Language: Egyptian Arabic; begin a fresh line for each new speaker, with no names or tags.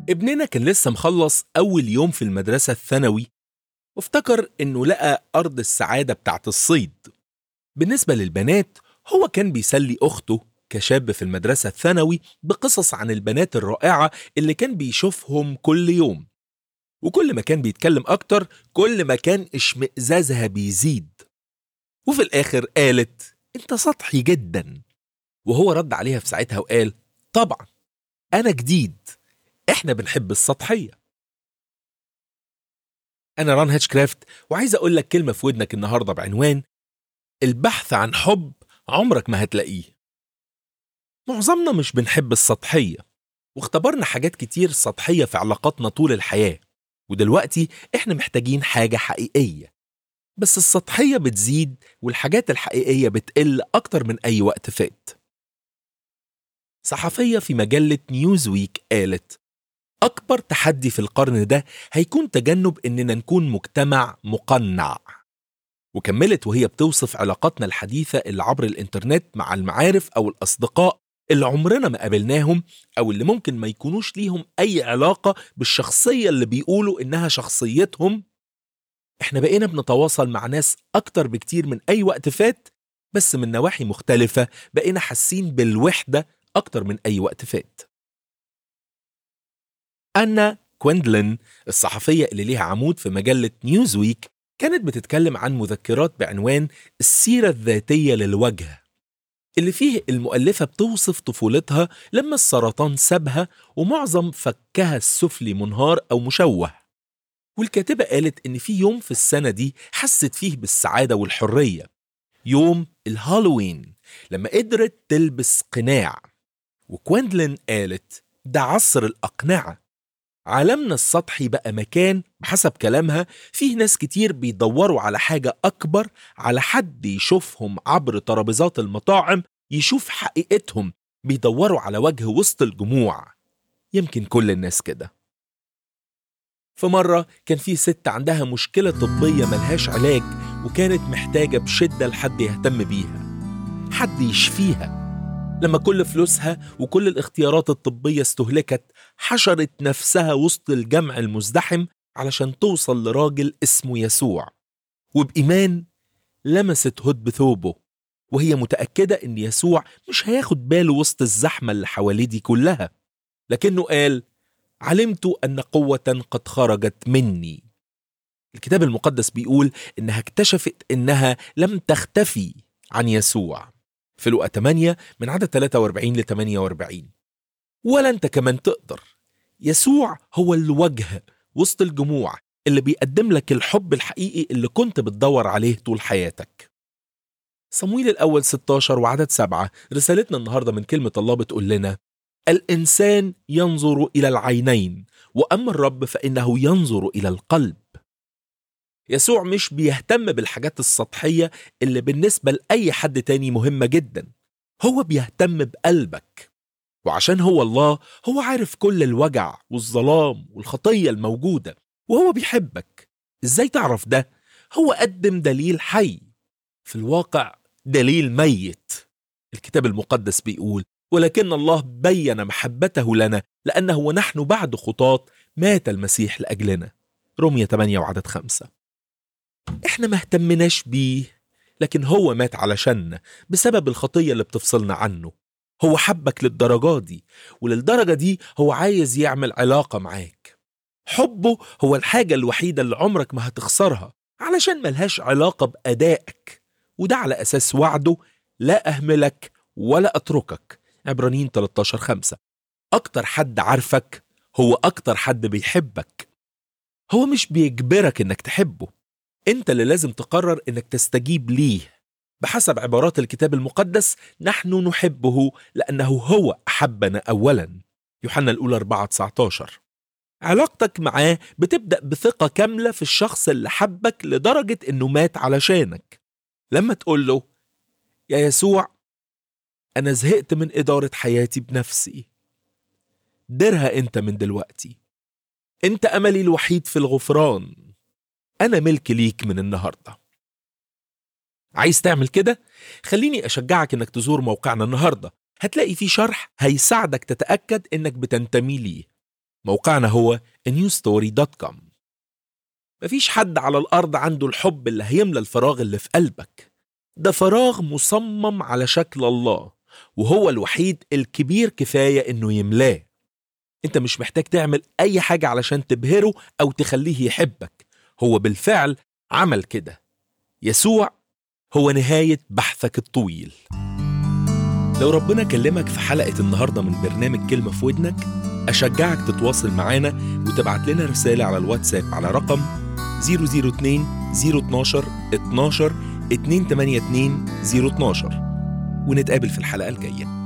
ابننا كان لسه مخلص أول يوم في المدرسة الثانوي وافتكر إنه لقى أرض السعادة بتاعت الصيد بالنسبة للبنات هو كان بيسلي أخته كشاب في المدرسة الثانوي بقصص عن البنات الرائعة اللي كان بيشوفهم كل يوم وكل ما كان بيتكلم أكتر كل ما كان اشمئزازها بيزيد وفي الآخر قالت أنت سطحي جدا وهو رد عليها في ساعتها وقال طبعا أنا جديد إحنا بنحب السطحية أنا ران هاتشكرافت وعايز أقول لك كلمة في ودنك النهاردة بعنوان البحث عن حب عمرك ما هتلاقيه معظمنا مش بنحب السطحية واختبرنا حاجات كتير سطحية في علاقاتنا طول الحياة ودلوقتي احنا محتاجين حاجة حقيقية بس السطحية بتزيد والحاجات الحقيقية بتقل أكتر من أي وقت فات صحفية في مجلة نيوزويك قالت أكبر تحدي في القرن ده هيكون تجنب إننا نكون مجتمع مقنع وكملت وهي بتوصف علاقاتنا الحديثة اللي عبر الإنترنت مع المعارف أو الأصدقاء اللي عمرنا ما قابلناهم أو اللي ممكن ما يكونوش ليهم أي علاقة بالشخصية اللي بيقولوا إنها شخصيتهم إحنا بقينا بنتواصل مع ناس أكتر بكتير من أي وقت فات بس من نواحي مختلفة بقينا حاسين بالوحدة أكتر من أي وقت فات أنا كويندلين الصحفية اللي ليها عمود في مجلة نيوزويك كانت بتتكلم عن مذكرات بعنوان السيرة الذاتية للوجه اللي فيه المؤلفة بتوصف طفولتها لما السرطان سابها ومعظم فكها السفلي منهار أو مشوه والكاتبة قالت إن في يوم في السنة دي حست فيه بالسعادة والحرية يوم الهالوين لما قدرت تلبس قناع وكويندلين قالت ده عصر الأقنعة عالمنا السطحي بقى مكان بحسب كلامها فيه ناس كتير بيدوروا على حاجة أكبر على حد يشوفهم عبر ترابيزات المطاعم يشوف حقيقتهم بيدوروا على وجه وسط الجموع يمكن كل الناس كده في مرة كان في ست عندها مشكلة طبية ملهاش علاج وكانت محتاجة بشدة لحد يهتم بيها حد يشفيها لما كل فلوسها وكل الاختيارات الطبية استهلكت حشرت نفسها وسط الجمع المزدحم علشان توصل لراجل اسمه يسوع وبإيمان لمست هد بثوبه وهي متأكدة إن يسوع مش هياخد باله وسط الزحمة اللي حواليه دي كلها لكنه قال علمت أن قوة قد خرجت مني الكتاب المقدس بيقول إنها اكتشفت إنها لم تختفي عن يسوع في لقى 8 من عدد 43 ل 48 ولا انت كمان تقدر يسوع هو الوجه وسط الجموع اللي بيقدم لك الحب الحقيقي اللي كنت بتدور عليه طول حياتك صمويل الأول 16 وعدد 7 رسالتنا النهاردة من كلمة الله بتقول لنا الإنسان ينظر إلى العينين وأما الرب فإنه ينظر إلى القلب يسوع مش بيهتم بالحاجات السطحية اللي بالنسبة لأي حد تاني مهمة جدا هو بيهتم بقلبك وعشان هو الله هو عارف كل الوجع والظلام والخطية الموجودة وهو بيحبك ازاي تعرف ده؟ هو قدم دليل حي في الواقع دليل ميت الكتاب المقدس بيقول ولكن الله بين محبته لنا لأنه ونحن بعد خطاة مات المسيح لأجلنا رمية 8 وعدد 5 احنا ما اهتمناش بيه لكن هو مات علشاننا بسبب الخطية اللي بتفصلنا عنه هو حبك للدرجة دي وللدرجة دي هو عايز يعمل علاقة معاك حبه هو الحاجة الوحيدة اللي عمرك ما هتخسرها علشان ملهاش علاقة بأدائك وده على أساس وعده لا أهملك ولا أتركك عبرانيين 13 5 أكتر حد عارفك هو أكتر حد بيحبك هو مش بيجبرك إنك تحبه انت اللي لازم تقرر انك تستجيب ليه بحسب عبارات الكتاب المقدس نحن نحبه لانه هو احبنا اولا يوحنا الاولى 4 19 علاقتك معاه بتبدا بثقه كامله في الشخص اللي حبك لدرجه انه مات علشانك لما تقول له يا يسوع انا زهقت من اداره حياتي بنفسي ديرها انت من دلوقتي انت املي الوحيد في الغفران أنا ملك ليك من النهاردة عايز تعمل كده؟ خليني أشجعك إنك تزور موقعنا النهاردة هتلاقي فيه شرح هيساعدك تتأكد إنك بتنتمي ليه موقعنا هو newstory.com مفيش حد على الأرض عنده الحب اللي هيملى الفراغ اللي في قلبك ده فراغ مصمم على شكل الله وهو الوحيد الكبير كفاية إنه يملاه أنت مش محتاج تعمل أي حاجة علشان تبهره أو تخليه يحبك هو بالفعل عمل كده يسوع هو نهاية بحثك الطويل لو ربنا كلمك في حلقة النهاردة من برنامج كلمة في ودنك أشجعك تتواصل معانا وتبعت لنا رسالة على الواتساب على رقم 002 012 12 282 012 ونتقابل في الحلقة الجاية